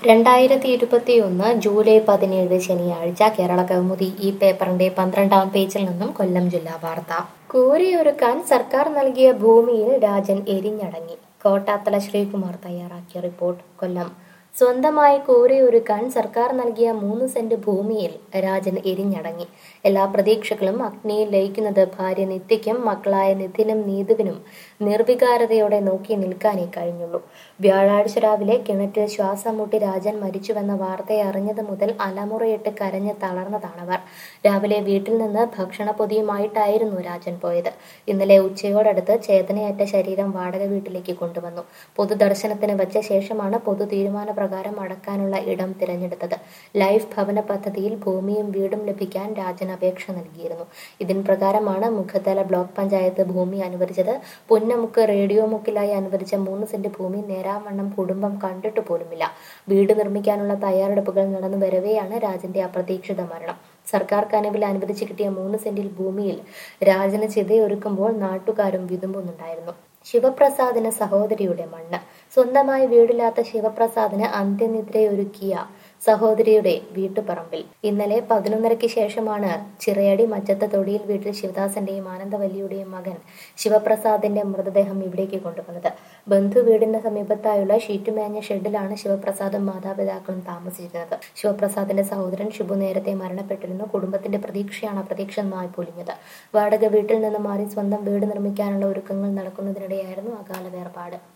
രണ്ടായിരത്തി ഇരുപത്തിയൊന്ന് ജൂലൈ പതിനേഴ് ശനിയാഴ്ച കേരള കൗമുദി ഈ പേപ്പറിന്റെ പന്ത്രണ്ടാം പേജിൽ നിന്നും കൊല്ലം ജില്ലാ വാർത്ത കൂരിയൊരുക്കാൻ സർക്കാർ നൽകിയ ഭൂമിയിൽ രാജൻ എരിഞ്ഞടങ്ങി കോട്ടാത്തല ശ്രീകുമാർ തയ്യാറാക്കിയ റിപ്പോർട്ട് കൊല്ലം സ്വന്തമായി കൂരയൊരുക്കാൻ സർക്കാർ നൽകിയ മൂന്ന് സെന്റ് ഭൂമിയിൽ രാജൻ എരിഞ്ഞടങ്ങി എല്ലാ പ്രതീക്ഷകളും അഗ്നിയിൽ ലയിക്കുന്നത് ഭാര്യ നിത്യയ്ക്കും മക്കളായ നിധിനും നീതുവിനും നിർവികാരതയോടെ നോക്കി നിൽക്കാനേ കഴിഞ്ഞുള്ളൂ വ്യാഴാഴ്ച രാവിലെ കിണറ്റിൽ ശ്വാസം മുട്ടി രാജൻ മരിച്ചുവെന്ന വാർത്തയെ അറിഞ്ഞത് മുതൽ അലമുറയിട്ട് കരഞ്ഞ് തളർന്നതാണവർ രാവിലെ വീട്ടിൽ നിന്ന് ഭക്ഷണപ്പൊതിയുമായിട്ടായിരുന്നു രാജൻ പോയത് ഇന്നലെ ഉച്ചയോടടുത്ത് ചേതനയേറ്റ ശരീരം വാടക വീട്ടിലേക്ക് കൊണ്ടുവന്നു പൊതുദർശനത്തിന് വച്ച ശേഷമാണ് പൊതു തീരുമാനപ്രകാരം അടക്കാനുള്ള ഇടം തിരഞ്ഞെടുത്തത് ലൈഫ് ഭവന പദ്ധതിയിൽ ഭൂമിയും വീടും ലഭിക്കാൻ രാജൻ അപേക്ഷ നൽകിയിരുന്നു ഇതിൻ പ്രകാരമാണ് മുഖത്തല ബ്ലോക്ക് പഞ്ചായത്ത് ഭൂമി അനുവദിച്ചത് പുന്നമുക്ക് റേഡിയോ മുക്കിലായി അനുവദിച്ച മൂന്ന് സെന്റ് ഭൂമി നേരാവണ്ണം കുടുംബം കണ്ടിട്ട് പോലുമില്ല വീട് നിർമ്മിക്കാനുള്ള തയ്യാറെടുപ്പുകൾ നടന്നു വരവെയാണ് രാജന്റെ അപ്രതീക്ഷിത മരണം സർക്കാർ കനവിൽ അനുവദിച്ചു കിട്ടിയ മൂന്ന് സെന്റിൽ ഭൂമിയിൽ രാജന് ചിതയൊരുക്കുമ്പോൾ നാട്ടുകാരും വിതുമ്പുന്നുണ്ടായിരുന്നു ശിവപ്രസാദിന് സഹോദരിയുടെ മണ്ണ് സ്വന്തമായി വീടില്ലാത്ത ശിവപ്രസാദിന് അന്ത്യനിദ്രയൊരുക്കിയ സഹോദരിയുടെ വീട്ടുപറമ്പിൽ ഇന്നലെ പതിനൊന്നരയ്ക്ക് ശേഷമാണ് ചിറയടി മച്ചത്ത് തൊടിയിൽ വീട്ടിൽ ശിവദാസന്റെയും ആനന്ദവല്ലിയുടെയും മകൻ ശിവപ്രസാദിന്റെ മൃതദേഹം ഇവിടേക്ക് കൊണ്ടുവന്നത് ബന്ധു വീടിന് സമീപത്തായുള്ള ഷീറ്റുമേഞ്ഞ ഷെഡിലാണ് ശിവപ്രസാദും മാതാപിതാക്കളും താമസിച്ചിരുന്നത് ശിവപ്രസാദിന്റെ സഹോദരൻ ഷിബു നേരത്തെ മരണപ്പെട്ടിരുന്നു കുടുംബത്തിന്റെ പ്രതീക്ഷയാണ് അപ്രതീക്ഷിതമായി പൊലിഞ്ഞത് വാടക വീട്ടിൽ നിന്ന് മാറി സ്വന്തം വീട് നിർമ്മിക്കാനുള്ള ഒരുക്കങ്ങൾ നടക്കുന്നതിനിടെയായിരുന്നു അകാല വേർപാട്